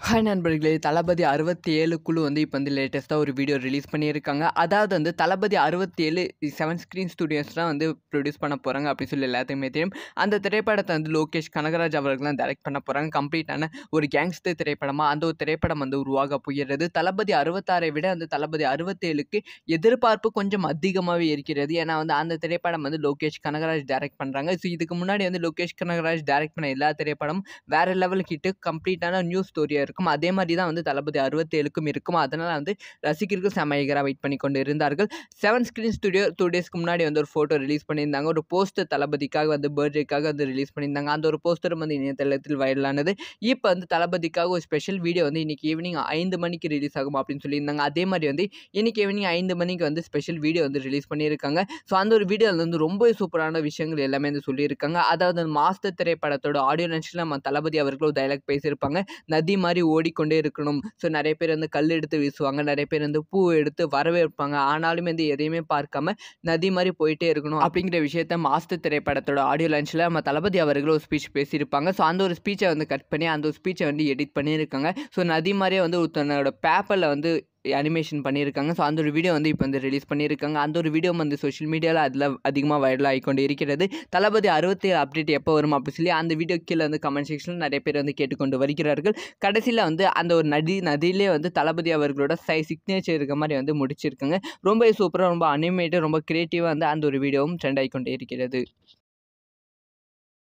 hi நண்பர்களே தளபதி அறுபத்தி ஏழு குழு வந்து இப்போ வந்து லேட்டஸ்ட்டாக ஒரு வீடியோ ரிலீஸ் பண்ணியிருக்காங்க அதாவது வந்து தளபதி அறுபத்தி ஏழு செவன் ஸ்க்ரீன் ஸ்டுடியோஸ் தான் வந்து ப்ரொடியூஸ் பண்ண போகிறாங்க அப்படின்னு சொல்லி எல்லாத்துக்குமே தெரியும் அந்த திரைப்படத்தை வந்து லோகேஷ் கனகராஜ் அவர்கள் தான் டைரக்ட் பண்ண போகிறாங்க கம்ப்ளீட்டான ஒரு கேங்ஸ்டர் திரைப்படமாக அந்த ஒரு திரைப்படம் வந்து உருவாக போகிறது தளபதி அறுபத்தாறை விட அந்த தளபதி அறுபத்தேழுக்கு எதிர்பார்ப்பு கொஞ்சம் அதிகமாகவே இருக்கிறது ஏன்னா வந்து அந்த திரைப்படம் வந்து லோகேஷ் கனகராஜ் டைரக்ட் பண்ணுறாங்க ஸோ இதுக்கு முன்னாடி வந்து லோகேஷ் கனகராஜ் டைரக்ட் பண்ண எல்லா திரைப்படமும் வேறு லெவலுக்கு ஹிட்டு கம்ப்ளீட்டான நியூ ஸ்டோரியாக இருக்கும் அதே மாதிரி தான் வந்து தளபதி அறுபத்தேழுக்கும் இருக்கும் அதனால் வந்து ரசிகர்கள் செமையகராக வெயிட் பண்ணி கொண்டு இருந்தார்கள் செவன் ஸ்க்ரீன் ஸ்டுடியோ டூ டேஸ்க்கு முன்னாடி வந்து ஒரு ஃபோட்டோ ரிலீஸ் பண்ணியிருந்தாங்க ஒரு போஸ்டர் தளபதிக்காக வந்து பர்த்டேக்காக வந்து ரிலீஸ் பண்ணியிருந்தாங்க அந்த ஒரு போஸ்டரும் வந்து இணையதளத்தில் வைரலானது இப்போ வந்து தளபதிக்காக ஒரு ஸ்பெஷல் வீடியோ வந்து இன்றைக்கி ஈவினிங் ஐந்து மணிக்கு ரிலீஸ் ஆகும் அப்படின்னு சொல்லியிருந்தாங்க அதே மாதிரி வந்து இன்றைக்கி ஈவினிங் ஐந்து மணிக்கு வந்து ஸ்பெஷல் வீடியோ வந்து ரிலீஸ் பண்ணியிருக்காங்க ஸோ அந்த ஒரு வீடியோவில் வந்து ரொம்ப சூப்பரான விஷயங்கள் எல்லாமே வந்து சொல்லியிருக்காங்க அதாவது அந்த மாஸ்டர் திரைப்படத்தோட ஆடியோ லன்ச்சில் நம்ம தளபதி அவர்கள் ஒரு டைலாக் பேசியிருப்பாங்க நதி மாதிரி ஓடிக்கொண்டே இருக்கணும் ஸோ நிறைய பேர் வந்து கல் எடுத்து வீசுவாங்க நிறைய பேர் வந்து பூ எடுத்து வரவேற்பாங்க ஆனாலும் வந்து எதையுமே பார்க்காம நதி மாதிரி போயிட்டே இருக்கணும் அப்படிங்கிற விஷயத்த மாஸ்டர் திரைப்படத்தோட ஆடியோ லான்ச்சில் நம்ம தளபதி அவர்கள் ஒரு ஸ்பீச் பேசியிருப்பாங்க ஸோ அந்த ஒரு ஸ்பீச்சை வந்து கட் பண்ணி அந்த ஒரு ஸ்பீச்சை வந்து எடிட் பண்ணியிருக்காங்க ஸோ நதி மாதிரியே வந்து ஒருத்தனோட பேப்பரில் வந்து அனிமேஷன் பண்ணியிருக்காங்க ஸோ அந்த ஒரு வீடியோ வந்து இப்போ வந்து ரிலீஸ் பண்ணியிருக்காங்க அந்த ஒரு வீடியோ வந்து சோஷியல் மீடியாவில் அதில் அதிகமாக வைரல் ஆகிக்கொண்டு இருக்கிறது தளபதி அறுபத்தி அப்டேட் எப்போ வரும் அப்படி சொல்லி அந்த வீடியோ கீழே வந்து கமெண்ட் செக்ஷனில் நிறைய பேர் வந்து கேட்டுக்கொண்டு வருகிறார்கள் கடைசியில் வந்து அந்த ஒரு நதி நதியிலே வந்து தளபதி அவர்களோட சை சிக்னேச்சர் இருக்க மாதிரி வந்து முடிச்சிருக்காங்க ரொம்ப சூப்பராக ரொம்ப அனிமேட்டாக ரொம்ப க்ரியேட்டிவாக வந்து அந்த ஒரு வீடியோவும் ட்ரெண்ட் ஆகிக்கொண்டே இருக்கிறது